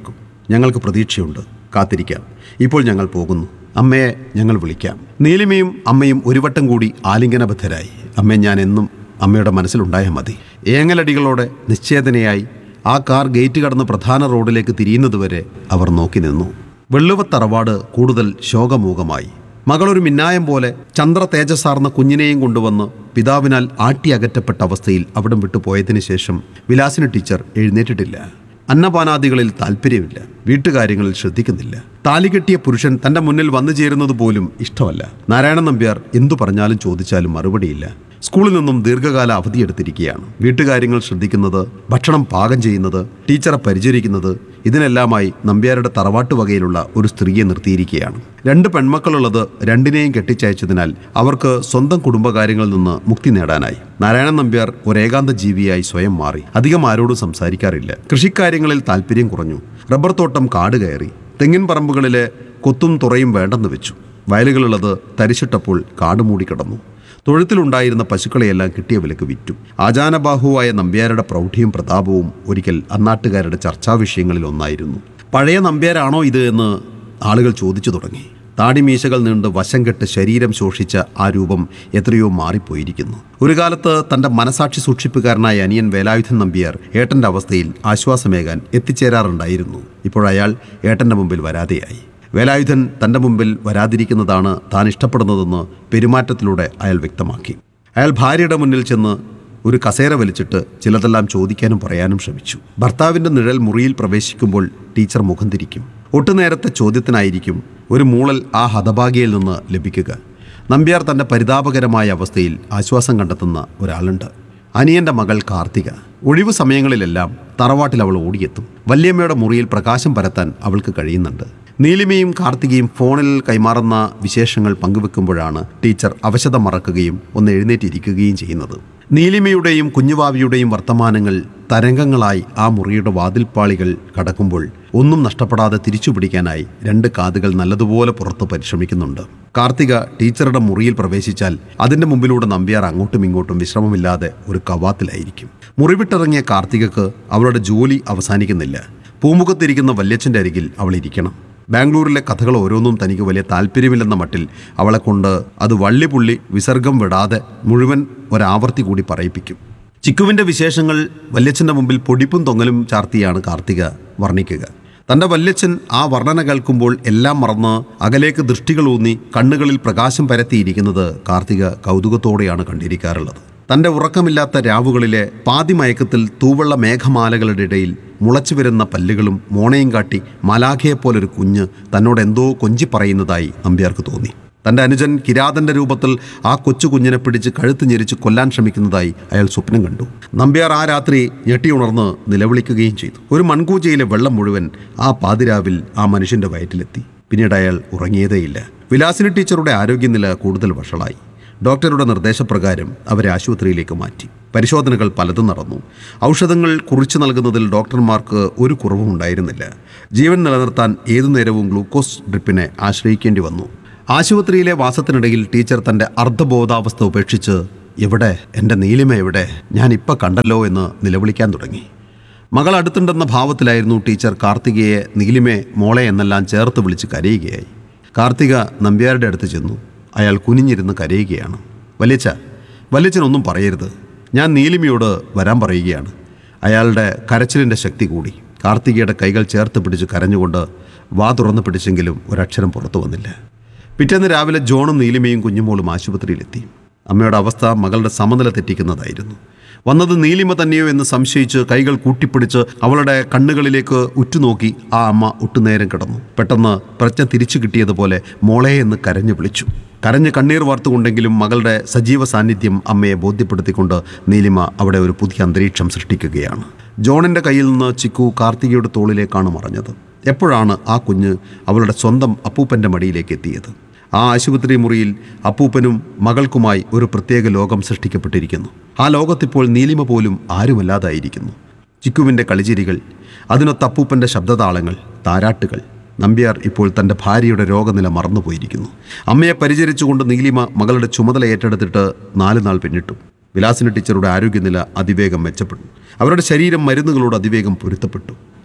Speaker 3: ഞങ്ങൾക്ക് പ്രതീക്ഷയുണ്ട് കാത്തിരിക്കാം ഇപ്പോൾ ഞങ്ങൾ പോകുന്നു അമ്മയെ ഞങ്ങൾ വിളിക്കാം നീലിമയും അമ്മയും ഒരു വട്ടം കൂടി ആലിംഗനബദ്ധരായി അമ്മ ഞാൻ എന്നും അമ്മയുടെ മനസ്സിലുണ്ടായാൽ മതി ഏങ്ങലടികളോടെ നിശ്ചേതനയായി ആ കാർ ഗേറ്റ് കടന്ന് പ്രധാന റോഡിലേക്ക് തിരിയുന്നതുവരെ അവർ നോക്കി നിന്നു വെള്ളുവത്തറവാട് കൂടുതൽ ശോകമൂകമായി മകളൊരു മിന്നായം പോലെ ചന്ദ്ര തേജസ്സാർന്ന കുഞ്ഞിനെയും കൊണ്ടുവന്ന് പിതാവിനാൽ ആട്ടി അകറ്റപ്പെട്ട അവസ്ഥയിൽ അവിടം വിട്ടു പോയതിനു ശേഷം വിലാസിനി ടീച്ചർ എഴുന്നേറ്റിട്ടില്ല അന്നപാനാദികളിൽ താല്പര്യമില്ല വീട്ടുകാര്യങ്ങളിൽ ശ്രദ്ധിക്കുന്നില്ല താലികെട്ടിയ പുരുഷൻ തന്റെ മുന്നിൽ വന്നു ചേരുന്നത് പോലും ഇഷ്ടമല്ല നാരായണൻ നമ്പ്യാർ എന്തു പറഞ്ഞാലും ചോദിച്ചാലും മറുപടിയില്ല സ്കൂളിൽ നിന്നും ദീർഘകാല അവധിയെടുത്തിരിക്കുകയാണ് വീട്ടുകാര്യങ്ങൾ ശ്രദ്ധിക്കുന്നത് ഭക്ഷണം പാകം ചെയ്യുന്നത് ടീച്ചറെ പരിചരിക്കുന്നത് ഇതിനെല്ലാമായി നമ്പ്യാരുടെ തറവാട്ട് വകയിലുള്ള ഒരു സ്ത്രീയെ നിർത്തിയിരിക്കുകയാണ് രണ്ട് പെൺമക്കളുള്ളത് രണ്ടിനെയും കെട്ടിച്ചയച്ചതിനാൽ അവർക്ക് സ്വന്തം കുടുംബകാര്യങ്ങളിൽ നിന്ന് മുക്തി നേടാനായി നാരായണൻ നമ്പ്യാർ ഒരു ഏകാന്ത ജീവിയായി സ്വയം മാറി അധികം ആരോടും സംസാരിക്കാറില്ല കൃഷിക്കാര്യങ്ങളിൽ താല്പര്യം കുറഞ്ഞു റബ്ബർ തോട്ടം കാട് കയറി തെങ്ങിൻ പറമ്പുകളിലെ കൊത്തും തുറയും വേണ്ടെന്ന് വെച്ചു വയലുകളുള്ളത് തരിച്ചിട്ടപ്പോൾ കാട് മൂടിക്കിടന്നു തൊഴുത്തിലുണ്ടായിരുന്ന പശുക്കളെയെല്ലാം കിട്ടിയ വിലക്ക് വിറ്റു ആചാനബാഹുവായ നമ്പ്യാരുടെ പ്രൗഢിയും പ്രതാപവും ഒരിക്കൽ അന്നാട്ടുകാരുടെ ചർച്ചാ വിഷയങ്ങളിൽ ഒന്നായിരുന്നു പഴയ നമ്പ്യാരാണോ ഇത് എന്ന് ആളുകൾ ചോദിച്ചു തുടങ്ങി താടിമീശകൾ നീണ്ട് വശം കെട്ട് ശരീരം ശോഷിച്ച ആ രൂപം എത്രയോ മാറിപ്പോയിരിക്കുന്നു ഒരു കാലത്ത് തന്റെ മനസാക്ഷി സൂക്ഷിപ്പുകാരനായ അനിയൻ വേലായുധൻ നമ്പ്യാർ ഏട്ടന്റെ അവസ്ഥയിൽ ആശ്വാസമേകാൻ എത്തിച്ചേരാറുണ്ടായിരുന്നു ഇപ്പോഴയാൾ ഏട്ടന്റെ മുമ്പിൽ വരാതെയായി വേലായുധൻ തന്റെ മുമ്പിൽ വരാതിരിക്കുന്നതാണ് താൻ ഇഷ്ടപ്പെടുന്നതെന്ന് പെരുമാറ്റത്തിലൂടെ അയാൾ വ്യക്തമാക്കി അയാൾ ഭാര്യയുടെ മുന്നിൽ ചെന്ന് ഒരു കസേര വലിച്ചിട്ട് ചിലതെല്ലാം ചോദിക്കാനും പറയാനും ശ്രമിച്ചു ഭർത്താവിന്റെ നിഴൽ മുറിയിൽ പ്രവേശിക്കുമ്പോൾ ടീച്ചർ മുഖം തിരിക്കും ഒട്ടുനേരത്തെ ചോദ്യത്തിനായിരിക്കും ഒരു മൂളൽ ആ ഹതഭാഗിയിൽ നിന്ന് ലഭിക്കുക നമ്പ്യാർ തന്റെ പരിതാപകരമായ അവസ്ഥയിൽ ആശ്വാസം കണ്ടെത്തുന്ന ഒരാളുണ്ട് അനിയന്റെ മകൾ കാർത്തിക ഒഴിവു സമയങ്ങളിലെല്ലാം തറവാട്ടിൽ അവൾ ഓടിയെത്തും വല്യമ്മയുടെ മുറിയിൽ പ്രകാശം പരത്താൻ അവൾക്ക് കഴിയുന്നുണ്ട് നീലിമയും കാർത്തികയും ഫോണിൽ കൈമാറുന്ന വിശേഷങ്ങൾ പങ്കുവെക്കുമ്പോഴാണ് ടീച്ചർ അവശത മറക്കുകയും ഒന്ന് എഴുന്നേറ്റിരിക്കുകയും ചെയ്യുന്നത് നീലിമയുടെയും കുഞ്ഞുവാവിയുടെയും വർത്തമാനങ്ങൾ തരംഗങ്ങളായി ആ മുറിയുടെ വാതിൽപ്പാളികൾ കടക്കുമ്പോൾ ഒന്നും നഷ്ടപ്പെടാതെ തിരിച്ചു പിടിക്കാനായി രണ്ട് കാതുകൾ നല്ലതുപോലെ പുറത്ത് പരിശ്രമിക്കുന്നുണ്ട് കാർത്തിക ടീച്ചറുടെ മുറിയിൽ പ്രവേശിച്ചാൽ അതിന്റെ മുമ്പിലൂടെ നമ്പ്യാർ അങ്ങോട്ടും ഇങ്ങോട്ടും വിശ്രമമില്ലാതെ ഒരു കവാത്തിലായിരിക്കും മുറിവിട്ടിറങ്ങിയ കാർത്തികക്ക് അവളുടെ ജോലി അവസാനിക്കുന്നില്ല പൂമുഖത്തിരിക്കുന്ന വല്യച്ഛൻ്റെ അരികിൽ അവൾ ഇരിക്കണം ബാംഗ്ലൂരിലെ കഥകൾ ഓരോന്നും തനിക്ക് വലിയ താല്പര്യമില്ലെന്ന മട്ടിൽ അവളെ കൊണ്ട് അത് വള്ളിപുള്ളി വിസർഗം വിടാതെ മുഴുവൻ ഒരാവർത്തി കൂടി പറയിപ്പിക്കും ചിക്കുവിൻ്റെ വിശേഷങ്ങൾ വല്യച്ഛൻ്റെ മുമ്പിൽ പൊടിപ്പും തൊങ്ങലും ചാർത്തിയാണ് കാർത്തിക വർണ്ണിക്കുക തൻ്റെ വല്യച്ഛൻ ആ വർണ്ണന കേൾക്കുമ്പോൾ എല്ലാം മറന്ന് അകലേക്ക് ദൃഷ്ടികൾ ഊന്നി കണ്ണുകളിൽ പ്രകാശം പരത്തിയിരിക്കുന്നത് കാർത്തിക കൗതുകത്തോടെയാണ് കണ്ടിരിക്കാറുള്ളത് തൻ്റെ ഉറക്കമില്ലാത്ത രാവുകളിലെ പാതിമയക്കത്തിൽ തൂവള്ള മേഘമാലകളുടെ ഇടയിൽ മുളച്ചു വരുന്ന പല്ലുകളും മോണയും കാട്ടി മലാഖയെപ്പോലൊരു കുഞ്ഞ് തന്നോട് എന്തോ കൊഞ്ചി പറയുന്നതായി നമ്പ്യാർക്ക് തോന്നി തൻ്റെ അനുജൻ കിരാതന്റെ രൂപത്തിൽ ആ കൊച്ചു കുഞ്ഞിനെ പിടിച്ച് കഴുത്ത് ഞെരിച്ച് കൊല്ലാൻ ശ്രമിക്കുന്നതായി അയാൾ സ്വപ്നം കണ്ടു നമ്പ്യാർ ആ രാത്രി ഞെട്ടിയുണർന്ന് നിലവിളിക്കുകയും ചെയ്തു ഒരു മൺകൂജയിലെ വെള്ളം മുഴുവൻ ആ പാതിരാവിൽ ആ മനുഷ്യന്റെ വയറ്റിലെത്തി പിന്നീട് അയാൾ ഉറങ്ങിയതേയില്ല വിലാസിനി ടീച്ചറുടെ ആരോഗ്യനില കൂടുതൽ വഷളായി ഡോക്ടറുടെ നിർദ്ദേശപ്രകാരം അവരെ ആശുപത്രിയിലേക്ക് മാറ്റി പരിശോധനകൾ പലതും നടന്നു ഔഷധങ്ങൾ കുറിച്ചു നൽകുന്നതിൽ ഡോക്ടർമാർക്ക് ഒരു കുറവും ഉണ്ടായിരുന്നില്ല ജീവൻ നിലനിർത്താൻ ഏതു നേരവും ഗ്ലൂക്കോസ് ഡ്രിപ്പിനെ ആശ്രയിക്കേണ്ടി വന്നു ആശുപത്രിയിലെ വാസത്തിനിടയിൽ ടീച്ചർ തൻ്റെ അർദ്ധബോധാവസ്ഥ ഉപേക്ഷിച്ച് എവിടെ എൻ്റെ നീലിമ എവിടെ ഞാൻ ഇപ്പം കണ്ടല്ലോ എന്ന് നിലവിളിക്കാൻ തുടങ്ങി മകൾ അടുത്തുണ്ടെന്ന ഭാവത്തിലായിരുന്നു ടീച്ചർ കാർത്തികയെ നീലിമേ മോളെ എന്നെല്ലാം ചേർത്ത് വിളിച്ച് കരയുകയായി കാർത്തിക നമ്പ്യാരുടെ അടുത്ത് ചെന്നു അയാൾ കുനിഞ്ഞിരുന്ന് കരയുകയാണ് വലിയച്ച വലിയച്ചനൊന്നും പറയരുത് ഞാൻ നീലിമയോട് വരാൻ പറയുകയാണ് അയാളുടെ കരച്ചിലിൻ്റെ ശക്തി കൂടി കാർത്തികയുടെ കൈകൾ ചേർത്ത് പിടിച്ച് കരഞ്ഞുകൊണ്ട് വാ തുറന്ന് പിടിച്ചെങ്കിലും ഒരക്ഷരം പുറത്തു വന്നില്ല പിറ്റേന്ന് രാവിലെ ജോണും നീലിമയും കുഞ്ഞുമോളും ആശുപത്രിയിലെത്തി അമ്മയുടെ അവസ്ഥ മകളുടെ സമനില തെറ്റിക്കുന്നതായിരുന്നു വന്നത് നീലിമ തന്നെയോ എന്ന് സംശയിച്ച് കൈകൾ കൂട്ടിപ്പിടിച്ച് അവളുടെ കണ്ണുകളിലേക്ക് ഉറ്റുനോക്കി ആ അമ്മ ഒട്ടുനേരം കിടന്നു പെട്ടെന്ന് പ്രജ്ഞ തിരിച്ചു കിട്ടിയതുപോലെ മോളെ എന്ന് കരഞ്ഞു വിളിച്ചു കരഞ്ഞ് കണ്ണീർ വാർത്തുകൊണ്ടെങ്കിലും മകളുടെ സജീവ സാന്നിധ്യം അമ്മയെ ബോധ്യപ്പെടുത്തിക്കൊണ്ട് നീലിമ അവിടെ ഒരു പുതിയ അന്തരീക്ഷം സൃഷ്ടിക്കുകയാണ് ജോണിൻ്റെ കയ്യിൽ നിന്ന് ചിക്കു കാർത്തികയുടെ തോളിലേക്കാണ് മറഞ്ഞത് എപ്പോഴാണ് ആ കുഞ്ഞ് അവളുടെ സ്വന്തം അപ്പൂപ്പൻ്റെ മടിയിലേക്ക് എത്തിയത് ആ ആശുപത്രി മുറിയിൽ അപ്പൂപ്പനും മകൾക്കുമായി ഒരു പ്രത്യേക ലോകം സൃഷ്ടിക്കപ്പെട്ടിരിക്കുന്നു ആ ലോകത്തിപ്പോൾ നീലിമ പോലും ആരുമല്ലാതായിരിക്കുന്നു ചിക്കുവിൻ്റെ കളിച്ചിരികൾ അതിനൊത്ത് അപ്പൂപ്പൻ്റെ ശബ്ദതാളങ്ങൾ താരാട്ടുകൾ നമ്പ്യാർ ഇപ്പോൾ തൻ്റെ ഭാര്യയുടെ രോഗനില മറന്നുപോയിരിക്കുന്നു അമ്മയെ പരിചരിച്ചുകൊണ്ട് നീലിമ മകളുടെ ചുമതല ഏറ്റെടുത്തിട്ട് നാല് നാൾ പിന്നിട്ടു വിലാസിനി ടീച്ചറുടെ ആരോഗ്യനില അതിവേഗം മെച്ചപ്പെട്ടു അവരുടെ ശരീരം മരുന്നുകളോട് അതിവേഗം പൊരുത്തപ്പെട്ടു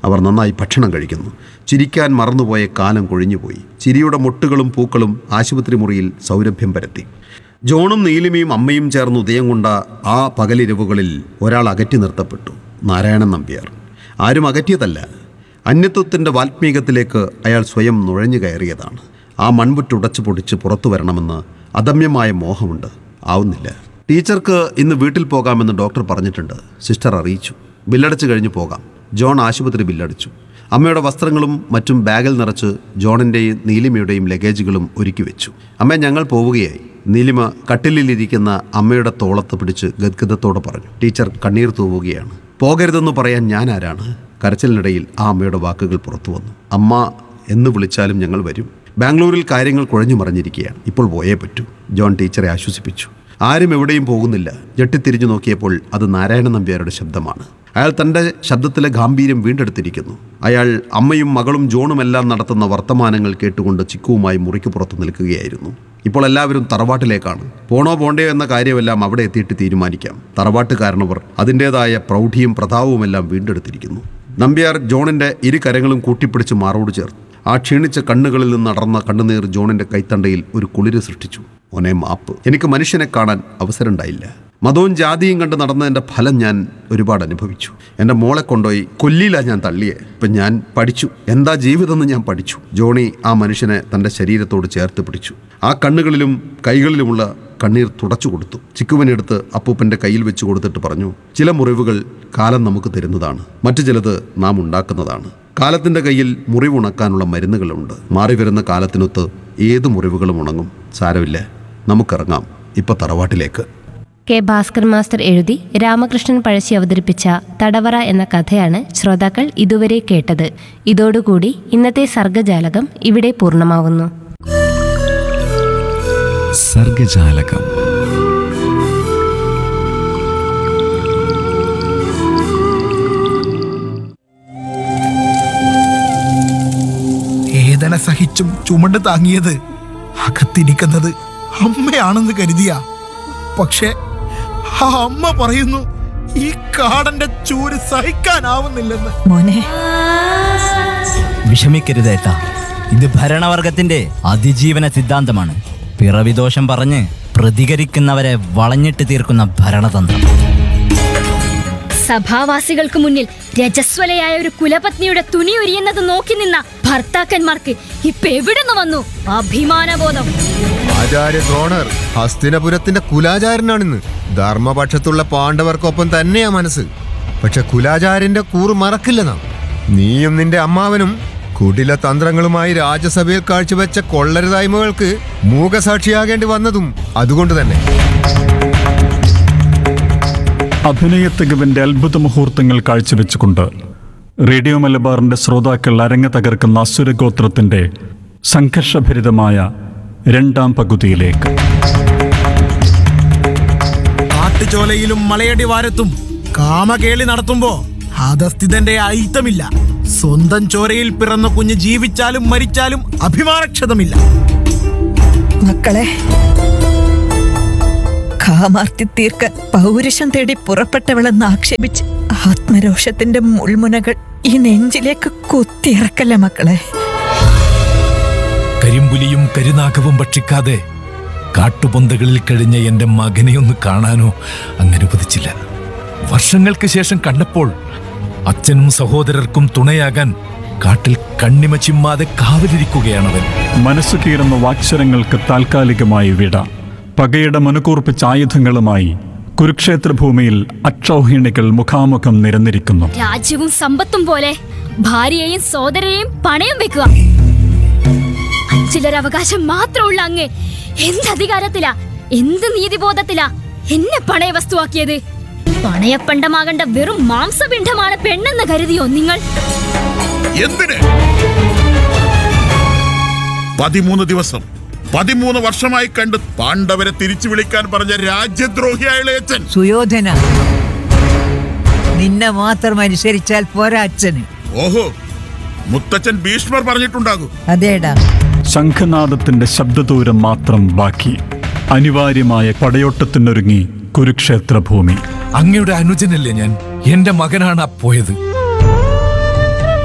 Speaker 3: അവർ നന്നായി ഭക്ഷണം കഴിക്കുന്നു ചിരിക്കാൻ മറന്നുപോയ കാലം കൊഴിഞ്ഞുപോയി ചിരിയുടെ മുട്ടുകളും പൂക്കളും ആശുപത്രി മുറിയിൽ സൗരഭ്യം പരത്തി ജോണും നീലിമയും അമ്മയും ചേർന്ന് ഉദയം കൊണ്ട ആ പകലിരവുകളിൽ ഒരാൾ അകറ്റി നിർത്തപ്പെട്ടു നാരായണൻ നമ്പ്യാർ ആരും അകറ്റിയതല്ല അന്യത്വത്തിൻ്റെ വാൽമീകത്തിലേക്ക് അയാൾ സ്വയം നുഴഞ്ഞു കയറിയതാണ് ആ മൺപുറ്റുടച്ചു പൊടിച്ച് പുറത്തു വരണമെന്ന് അദമ്യമായ മോഹമുണ്ട് ആവുന്നില്ല ടീച്ചർക്ക് ഇന്ന് വീട്ടിൽ പോകാമെന്ന് ഡോക്ടർ പറഞ്ഞിട്ടുണ്ട് സിസ്റ്റർ അറിയിച്ചു ബില്ലടച്ച് കഴിഞ്ഞ് പോകാം ജോൺ ആശുപത്രി ബില്ലടിച്ചു അമ്മയുടെ വസ്ത്രങ്ങളും മറ്റും ബാഗിൽ നിറച്ച് ജോണിൻ്റെയും നീലിമയുടെയും ലഗേജുകളും ഒരുക്കി വെച്ചു അമ്മ ഞങ്ങൾ പോവുകയായി നീലിമ കട്ടിലിലിരിക്കുന്ന അമ്മയുടെ തോളത്ത് പിടിച്ച് ഗദ്ഗതത്തോടെ പറഞ്ഞു ടീച്ചർ കണ്ണീർ തൂവുകയാണ് പോകരുതെന്ന് പറയാൻ ഞാൻ ആരാണ് കരച്ചിലിനിടയിൽ ആ അമ്മയുടെ വാക്കുകൾ പുറത്തു വന്നു അമ്മ എന്ന് വിളിച്ചാലും ഞങ്ങൾ വരും ബാംഗ്ലൂരിൽ കാര്യങ്ങൾ കുഴഞ്ഞു മറിഞ്ഞിരിക്കുകയാണ് ഇപ്പോൾ പോയേ പറ്റൂ ജോൺ ടീച്ചറെ ആശ്വസിപ്പിച്ചു ആരും എവിടെയും പോകുന്നില്ല ഞെട്ടിത്തിരിഞ്ഞു നോക്കിയപ്പോൾ അത് നാരായണ നമ്പ്യാരുടെ ശബ്ദമാണ് അയാൾ തൻ്റെ ശബ്ദത്തിലെ ഗാംഭീര്യം വീണ്ടെടുത്തിരിക്കുന്നു അയാൾ അമ്മയും മകളും ജോണുമെല്ലാം നടത്തുന്ന വർത്തമാനങ്ങൾ കേട്ടുകൊണ്ട് ചിക്കുവുമായി മുറിക്ക് പുറത്ത് നിൽക്കുകയായിരുന്നു ഇപ്പോൾ എല്ലാവരും തറവാട്ടിലേക്കാണ് പോണോ പോണ്ടയോ എന്ന കാര്യമെല്ലാം അവിടെ എത്തിയിട്ട് തീരുമാനിക്കാം തറവാട്ടുകാരനവർ അതിൻ്റേതായ പ്രൗഢിയും പ്രതാപവുമെല്ലാം വീണ്ടെടുത്തിരിക്കുന്നു നമ്പ്യാർ ജോണിൻ്റെ ഇരു കരങ്ങളും കൂട്ടിപ്പിടിച്ച് മാറോട് ചേർത്ത് ആ ക്ഷീണിച്ച കണ്ണുകളിൽ നിന്ന് അടർന്ന കണ്ണുനീർ ജോണിൻ്റെ കൈത്തണ്ടയിൽ ഒരു കുളിര് സൃഷ്ടിച്ചു ഒനേ മാപ്പ് എനിക്ക് മനുഷ്യനെ കാണാൻ അവസരമുണ്ടായില്ല മതവും ജാതിയും കണ്ട് നടന്നതിൻ്റെ ഫലം ഞാൻ ഒരുപാട് അനുഭവിച്ചു എൻ്റെ മോളെ കൊണ്ടുപോയി കൊല്ലിയില്ല ഞാൻ തള്ളിയേ ഇപ്പം ഞാൻ പഠിച്ചു എന്താ ജീവിതമെന്ന് ഞാൻ പഠിച്ചു ജോണി ആ മനുഷ്യനെ തൻ്റെ ശരീരത്തോട് ചേർത്ത് പിടിച്ചു ആ കണ്ണുകളിലും കൈകളിലുമുള്ള കണ്ണീർ തുടച്ചു കൊടുത്തു ചിക്കുവനെടുത്ത് അപ്പൂപ്പൻ്റെ കയ്യിൽ വെച്ച് കൊടുത്തിട്ട് പറഞ്ഞു ചില മുറിവുകൾ കാലം നമുക്ക് തരുന്നതാണ് മറ്റു ചിലത് നാം ഉണ്ടാക്കുന്നതാണ് കാലത്തിൻ്റെ കയ്യിൽ മുറിവുണക്കാനുള്ള മരുന്നുകളുണ്ട് മാറി വരുന്ന കാലത്തിനൊത്ത് ഏത് മുറിവുകളും ഉണങ്ങും സാരമില്ല നമുക്കിറങ്ങാം ഇപ്പൊ തറവാട്ടിലേക്ക്
Speaker 2: കെ ഭാസ്കർ മാസ്റ്റർ എഴുതി രാമകൃഷ്ണൻ പഴശ്ശി അവതരിപ്പിച്ച തടവറ എന്ന കഥയാണ് ശ്രോതാക്കൾ ഇതുവരെ കേട്ടത് ഇതോടുകൂടി ഇന്നത്തെ സർഗജാലകം ഇവിടെ പൂർണ്ണമാവുന്നു
Speaker 1: സർഗജാലകം
Speaker 4: വേദന സഹിച്ചും ചുമട് താങ്ങിയത് അകത്തിരിക്കുന്നത് അമ്മയാണെന്ന് കരുതിയ പക്ഷെ ആ അമ്മ പറയുന്നു ഈ കാടന്റെ ചൂര് സഹിക്കാനാവുന്നില്ലെന്ന്
Speaker 5: മോനെ
Speaker 6: വിഷമിക്കരുതേട്ട ഇത് ഭരണവർഗത്തിന്റെ അതിജീവന സിദ്ധാന്തമാണ് പിറവിദോഷം പറഞ്ഞ് പ്രതികരിക്കുന്നവരെ വളഞ്ഞിട്ട് തീർക്കുന്ന ഭരണതന്ത്രം
Speaker 7: സഭാവാസികൾക്ക് മുന്നിൽ രജസ്വലയായ ഒരു കുലപത്നിയുടെ തുണി ഉരിയുന്നത് നോക്കി നിന്ന ഭർത്താക്കന്മാർക്ക് ഇപ്പൊ എവിടുന്ന് വന്നു അഭിമാനബോധം
Speaker 8: ആചാര്യ ദ്രോണർ ഹസ്തിനപുരത്തിന്റെ കുലാചാരനാണിന്ന് ധർമ്മപക്ഷത്തുള്ള പാണ്ഡവർക്കൊപ്പം തന്നെയാ മനസ്സ് പക്ഷെ കുലാചാര്യന്റെ കൂറ് മറക്കില്ല നാം നീയും നിന്റെ അമ്മാവനും കുടില തന്ത്രങ്ങളുമായി രാജ്യസഭയിൽ കാഴ്ചവെച്ച കൊള്ളരുതായ്മകൾക്ക് മൂകസാക്ഷിയാകേണ്ടി വന്നതും അതുകൊണ്ട് തന്നെ
Speaker 9: അഭിനയത്തികവിന്റെ അത്ഭുത മുഹൂർത്തങ്ങൾ കാഴ്ചവെച്ചുകൊണ്ട് റേഡിയോ മലബാറിന്റെ ശ്രോതാക്കൾ അരങ്ങ തകർക്കുന്ന അസുരഗോത്രത്തിന്റെ സംഘർഷഭരിതമായ രണ്ടാം പകുതിയിലേക്ക്
Speaker 4: കാട്ടുചോലയിലും മലയടി വാരത്തും കാമകേളി നടത്തുമ്പോ ഹതസ്ഥിതന്റെ അയിത്തമില്ല സ്വന്തം ചോരയിൽ പിറന്ന കുഞ്ഞ് ജീവിച്ചാലും മരിച്ചാലും അഭിമാനക്ഷതമില്ല
Speaker 5: മക്കളെ കാമാർത്തി തീർക്കാൻ പൗരുഷം തേടി പുറപ്പെട്ടവളെന്ന് ആക്ഷേപിച്ച് ആത്മരോഷത്തിന്റെ മുൾമുനകൾ ഈ നെഞ്ചിലേക്ക് കുത്തിയിറക്കല്ലേ മക്കളെ
Speaker 10: കരിമ്പുലിയും കരുനാഗവും ഭക്ഷിക്കാതെ കാട്ടുപൊന്തകളിൽ കഴിഞ്ഞ എന്റെ മകനെ ഒന്ന് കാണാനോ അങ്ങനുവദിച്ചില്ല വർഷങ്ങൾക്ക് ശേഷം കണ്ടപ്പോൾ അച്ഛനും സഹോദരർക്കും തുണയാകാൻ കാട്ടിൽ കണ്ണിമ ചിമ്മാതെ കാവലിരിക്കുകയാണവൻ
Speaker 9: മനസ്സു കീറുന്ന വാക്ശരങ്ങൾക്ക് താൽക്കാലികമായി വിട പകയുടെ മനുകൂർപ്പിച്ച ആയുധങ്ങളുമായി കുരുക്ഷേത്ര ഭൂമിയിൽ അക്ഷൗഹിണികൾ മുഖാമുഖം നിരന്നിരിക്കുന്നു
Speaker 7: രാജ്യവും സമ്പത്തും പോലെ ഭാര്യയെയും സോദരയെയും പണയം വെക്കുക അച്ചിലരവകാശം മാത്രമുള്ള അങ്ങ് എന്ത് അധികാരത്തിലാ എന്ത് നീതിബോധത്തിലാ എന്നെ പണയ വസ്തുവാക്കിയത് പണയപ്പണ്ടമാകേണ്ട വെറും മാംസപിണ്ഡമാണ് പെണ്ണെന്ന് കരുതിയോ നിങ്ങൾ
Speaker 11: എന്തിന് പതിമൂന്ന് ദിവസം പതിമൂന്ന് വർഷമായി കണ്ട് പാണ്ഡവരെ തിരിച്ചു വിളിക്കാൻ പറഞ്ഞ രാജ്യദ്രോഹിയായ ഇളയച്ചൻ
Speaker 5: സുയോധന നിന്നെ മാത്രം അനുസരിച്ചാൽ പോരാ അച്ഛന്
Speaker 11: ഓഹോ മുത്തച്ഛൻ ഭീഷ്മർ പറഞ്ഞിട്ടുണ്ടാകും
Speaker 5: അതേടാ
Speaker 9: ശംഖനാദത്തിന്റെ ശബ്ദദൂരം മാത്രം ബാക്കി അനിവാര്യമായ പടയോട്ടത്തിനൊരുങ്ങി കുരുക്ഷേത്ര ഭൂമി
Speaker 10: അങ്ങയുടെ അനുജനല്ലേ ഞാൻ എന്റെ മകനാണ് ആ പോയത്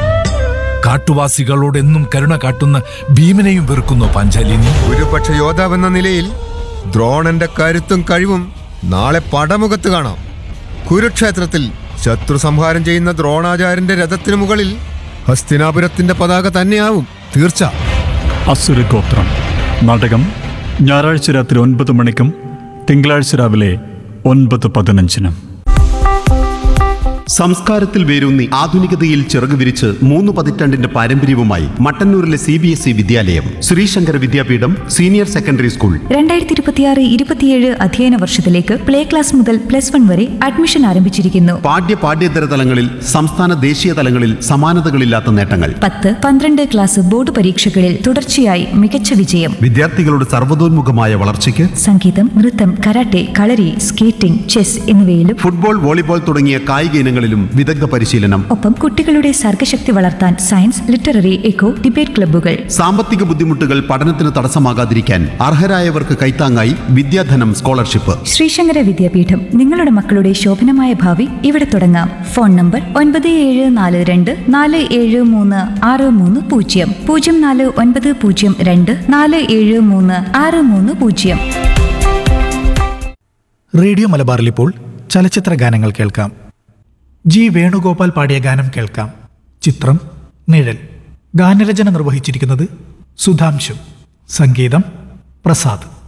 Speaker 10: കാട്ടുവാസികളോട് എന്നും കരുണ കാട്ടുന്ന ഭീമനെയും വെറുക്കുന്നോ പാഞ്ചാലി നീ
Speaker 8: ഒരുപക്ഷ യോദ്ധാവെന്ന നിലയിൽ ദ്രോണന്റെ കരുത്തും കഴിവും നാളെ പടമുഖത്ത് കാണാം കുരുക്ഷേത്രത്തിൽ ശത്രു സംഹാരം ചെയ്യുന്ന ദ്രോണാചാര്യന്റെ രഥത്തിനു മുകളിൽ ഹസ്തിനാപുരത്തിന്റെ പതാക തന്നെയാവും തീർച്ച
Speaker 9: അസുരഗോത്രം നാടകം ഞായറാഴ്ച രാത്രി ഒൻപത് മണിക്കും തിങ്കളാഴ്ച രാവിലെ ഒൻപത് പതിനഞ്ചിനും
Speaker 3: സംസ്കാരത്തിൽ വേരൂന്നി ആധുനികതയിൽ ചിറകു വിരിച്ച് മൂന്ന് പതിറ്റാണ്ടിന്റെ പാരമ്പര്യവുമായി മട്ടന്നൂരിലെ സി ബി എസ് ഇ വിദ്യാലയം Sreesankara Vidyapeetham senior secondary school
Speaker 12: രണ്ടായിരത്തി ഇരുപത്തിയാറ് ഇരുപത്തിയേഴ് അധ്യയന വർഷത്തിലേക്ക് പ്ലേ ക്ലാസ് മുതൽ പ്ലസ് വൺ വരെ അഡ്മിഷൻ ആരംഭിച്ചിരിക്കുന്നു
Speaker 3: പാഠ്യ പാഠ്യേതര തലങ്ങളിൽ സംസ്ഥാന ദേശീയ തലങ്ങളിൽ സമാനതകളില്ലാത്ത നേട്ടങ്ങൾ
Speaker 12: പത്ത് പന്ത്രണ്ട് ക്ലാസ് ബോർഡ് പരീക്ഷകളിൽ തുടർച്ചയായി മികച്ച വിജയം
Speaker 3: വിദ്യാർത്ഥികളുടെ സർവ്വതോന്മുഖമായ വളർച്ചയ്ക്ക്
Speaker 12: സംഗീതം നൃത്തം കരാട്ടെ കളരി സ്കേറ്റിംഗ് ചെസ് എന്നിവയിലും
Speaker 3: ഫുട്ബോൾ വോളിബോൾ തുടങ്ങിയ കായിക ഇനങ്ങളിലും വിദഗ്ധ പരിശീലനം
Speaker 12: ഒപ്പം കുട്ടികളുടെ സർഗശക്തി വളർത്താൻ സയൻസ് ലിറ്റററി എക്കോ ഡിബേറ്റ് ക്ലബ്ബുകൾ
Speaker 3: സാമ്പത്തിക ബുദ്ധിമുട്ടുകൾ പഠനത്തിന് തടസ്സമാകാതിരിക്കാൻ അർഹരായവർക്ക് കൈത്താങ്ങായി വിദ്യാധനം സ്കോളർഷിപ്പ്
Speaker 12: ശ്രീശങ്കര വിദ്യാപീഠം നിങ്ങളുടെ മക്കളുടെ ശോഭനമായ ഭാവി ഇവിടെ തുടങ്ങാം ഫോൺ നമ്പർ ഒൻപത് ഏഴ് നാല് രണ്ട് നാല് ഏഴ് മൂന്ന് ആറ് മൂന്ന് പൂജ്യം പൂജ്യം നാല് ഒൻപത് പൂജ്യം രണ്ട് നാല് ഏഴ് മൂന്ന് ആറ് മൂന്ന് പൂജ്യം
Speaker 4: റേഡിയോ മലബാറിൽ ഇപ്പോൾ ചലച്ചിത്ര ഗാനങ്ങൾ കേൾക്കാം ജി വേണുഗോപാൽ പാടിയ ഗാനം കേൾക്കാം ചിത്രം നിഴൽ ഗാനരചന നിർവഹിച്ചിരിക്കുന്നത് സുധാംശു സംഗീതം പ്രസാദ്